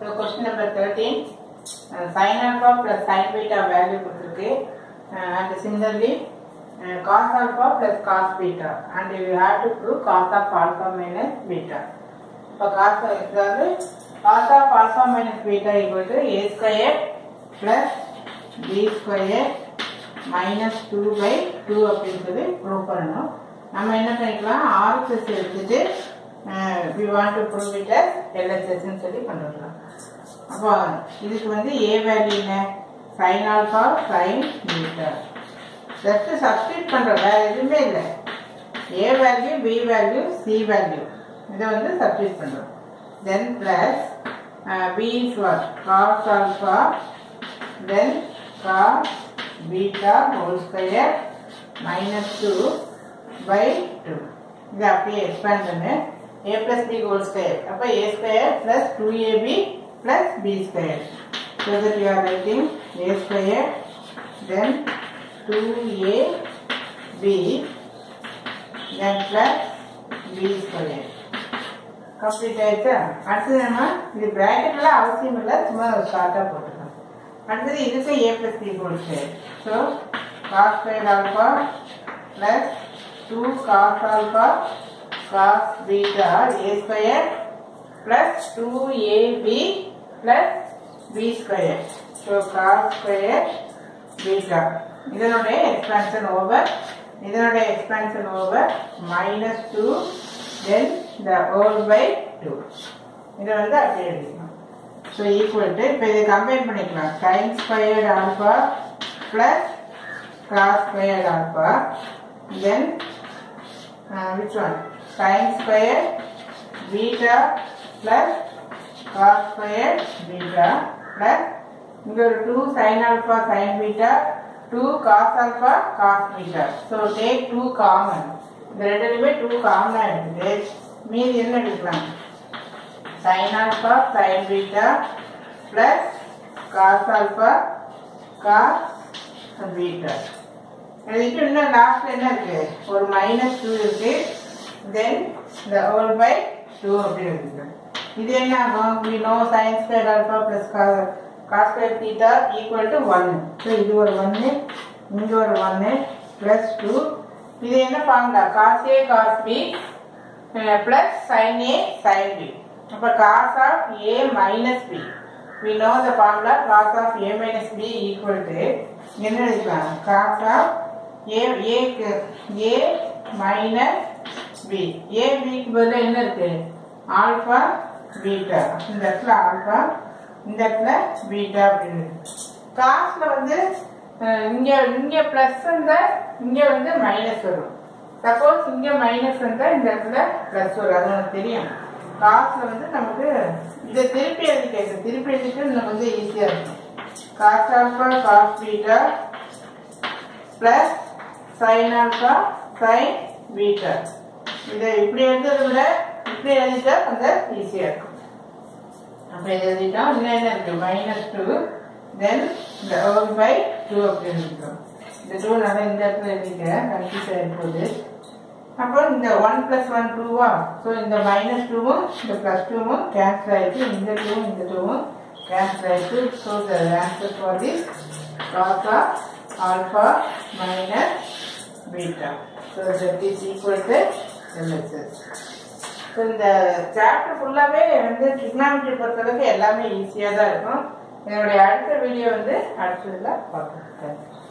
so question number thirteen sine alpha plus sine beta value கொடுத்துருக்கு and similarly cos alpha plus cos beta and you have to prove cos of alpha minus beta இப்போ cos அதாவது cos of alpha minus beta equal to A square plus B square minus two by two அப்படின்னு சொல்லி prove பண்ணணும் நம்ம என்ன பண்ணிக்கலாம் RSS எடுத்துட்டு we want to prove it as எல்எஸ்எஸ்ன்னு சொல்லி பண்ணிடலாம் அப்போ இதுக்கு வந்து ஏ வேல்யூ என்ன sine alpha sine beta just substitute பண்ணுறோம் வேற எதுவுமே இல்லை A value B value C value இதை வந்து சப்ஸ்டியூட் பண்ணுறோம் then plus B is what cos alpha then cos beta whole square minus two by two இதை அப்படியே எக்ஸ்பேண்ட் பண்ணு A plus B whole square அப்போ A square plus two AB plus B square so that you are writing A square then two A B then plus B square complete ஆயிடுச்சா அடுத்தது நம்ம இது ப்ராக்கெட்லாம் அவசியம் இல்லை சும்மா ஷார்ட்டாக போட்டுக்கலாம் அடுத்தது இதுக்கு A plus B whole square so cos square alpha plus two cos alpha cos beta A square plus two AB plus B square so cos square beta இதனுடைய எக்ஸ்பான்ஷன் ஓவர் இதனுடைய expansion over minus two then the whole by two இதை வந்து அப்படியே எழுதிக்கலாம் so equal to இப்போ இதை combine பண்ணிக்கலாம் sine squared alpha plus cos squared alpha then which one sine square beta plus cos square beta plus இங்கே ஒரு two sine alpha sine beta two cos alpha cos beta so take two common இந்த ரெண்டுலையுமே two காமனாக எடுத்துட்டு மீதி என்ன எடுக்கலாம் sin alpha sin beta plus cos alpha cos beta எழுதிட்டு இன்னும் லாஸ்ட்ல என்ன இருக்கு ஒரு மைனஸ் டூ இருக்கு தென் இந்த ஹோல் பை டூ அப்படி இருக்கு இது என்ன ஆகும் we know sine square alpha plus cos square theta equal to ஒன்னு ஸோ இது ஒரு ஒன்னு இங்க ஒரு ஒன்னு பிளஸ் டூ இது என்ன formula cos A cos B plus sine A sine B அப்போ cos of A minus B we know the formula cos of A minus B equal to என்ன எழுதிக்கலாம் காஸ் ஆஃப் ஏ ஏக்கு ஏ மைனஸ் பி ஏ பிக்கு பதிலாக என்ன இருக்கு alpha beta இந்த இடத்துல ஆல்ஃபா இந்த இடத்துல பீட்டா அப்படின்னு காஸ்ல வந்து அஹ், இங்க இங்க பிளஸ் இருந்தா இங்க வந்து மைனஸ் வரும் சப்போஸ் இங்க மைனஸ் இருந்தா இந்த இடத்துல பிளஸ் வரும் அது உனக்கு தெரியும் காசுல வந்து நமக்கு இதை திருப்பி எழுதி கேட்கு திருப்பி எழுதிட்டு நமக்கு வந்து ஈஸியா இருக்கும் cos alpha cos beta plus sine alpha sine beta இதை இப்படி எழுதுறதை விட இப்படி எழுதிட்டா கொஞ்சம் ஈஸியா இருக்கும் அப்ப இதை எழுதிட்டோம் இன்னும் என்ன இருக்கு மைனஸ் டூ தென் இந்த ஹோல் பை டூ அப்படி எழுதிட்டோம் இந்த டூ நல்லா இந்த இடத்துல எழுதிக்கிறேன் கன்ஃபியூஸ் ஆகிருப்போது அப்போ இந்த ஒன் பிளஸ் ஒன் டூவா ஸோ இந்த மைனஸ் டூவும் இந்த பிளஸ் டூவும் கேன்சல் ஆயிடுச்சு இந்த டூவும் இந்த டூவும் கேன்சல் ஆயிடுச்சு so the answer for this cos of alpha minus beta so that is equal to LSS so இந்த சாப்டர் ஃபுல்லாகவே வந்து ட்ரிக்னாமெட்ரி பொறுத்தளவுக்கு எல்லாமே ஈஸியாக தான் இருக்கும் என்னுடைய அடுத்த வீடியோ வந்து அடுத்ததில் பார்க்கலாம் தேங்க்யூ